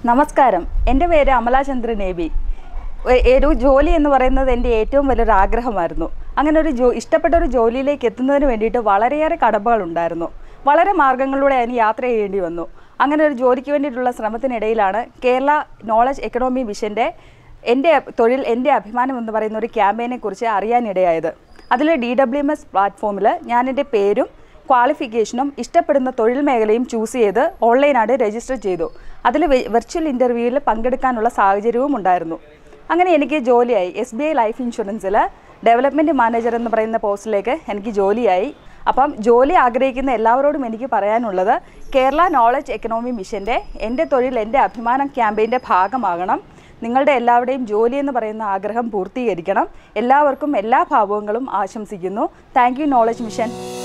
നമസ്കാരം എൻ്റെ പേര് അമലാചന്ദ്രൻ എ ബി ഒ- ഒരു ജോലി എന്ന് പറയുന്നത് എൻ്റെ ഏറ്റവും വലിയൊരു ആഗ്രഹമായിരുന്നു അങ്ങനെ ഒരു ജോ ഇഷ്ടപ്പെട്ട ഒരു ജോലിയിലേക്ക് എത്തുന്നതിന് വേണ്ടിയിട്ട് വളരെയേറെ കടമ്പകളുണ്ടായിരുന്നു വളരെ മാർഗങ്ങളിലൂടെ അതിന് യാത്ര ചെയ്യേണ്ടി വന്നു അങ്ങനെ ഒരു ജോലിക്ക് വേണ്ടിയിട്ടുള്ള ശ്രമത്തിനിടയിലാണ് കേരള നോളജ് എക്കണോമി മിഷൻ്റെ എൻ്റെ തൊഴിൽ എൻ്റെ അഭിമാനം എന്ന് പറയുന്ന ഒരു ക്യാമ്പയിനെ കുറിച്ച് അറിയാനിടയായത് അതിൽ ഡി ഡബ്ല്യു എം എസ് പ്ലാറ്റ്ഫോമിൽ ഞാൻ എൻ്റെ പേരും ക്വാളിഫിക്കേഷനും ഇഷ്ടപ്പെടുന്ന തൊഴിൽ മേഖലയും ചൂസ് ചെയ്ത് ഓൺലൈനായിട്ട് രജിസ്റ്റർ ചെയ്തു അതിൽ വെർച്വൽ ഇൻ്റർവ്യൂവിൽ പങ്കെടുക്കാനുള്ള സാഹചര്യവും ഉണ്ടായിരുന്നു അങ്ങനെ എനിക്ക് ജോലിയായി എസ് ബി ഐ ലൈഫ് ഇൻഷുറൻസിൽ ഡെവലപ്മെൻറ്റ് മാനേജർ എന്ന് പറയുന്ന പോസ്റ്റിലേക്ക് എനിക്ക് ജോലിയായി അപ്പം ജോലി ആഗ്രഹിക്കുന്ന എല്ലാവരോടും എനിക്ക് പറയാനുള്ളത് കേരള നോളജ് എക്കണോമി മിഷൻ്റെ എൻ്റെ തൊഴിൽ എൻ്റെ അഭിമാനം ക്യാമ്പയിൻ്റെ ഭാഗമാകണം നിങ്ങളുടെ എല്ലാവരുടെയും ജോലി എന്ന് പറയുന്ന ആഗ്രഹം പൂർത്തീകരിക്കണം എല്ലാവർക്കും എല്ലാ ഭാവങ്ങളും ആശംസിക്കുന്നു താങ്ക് യു നോളജ് മിഷൻ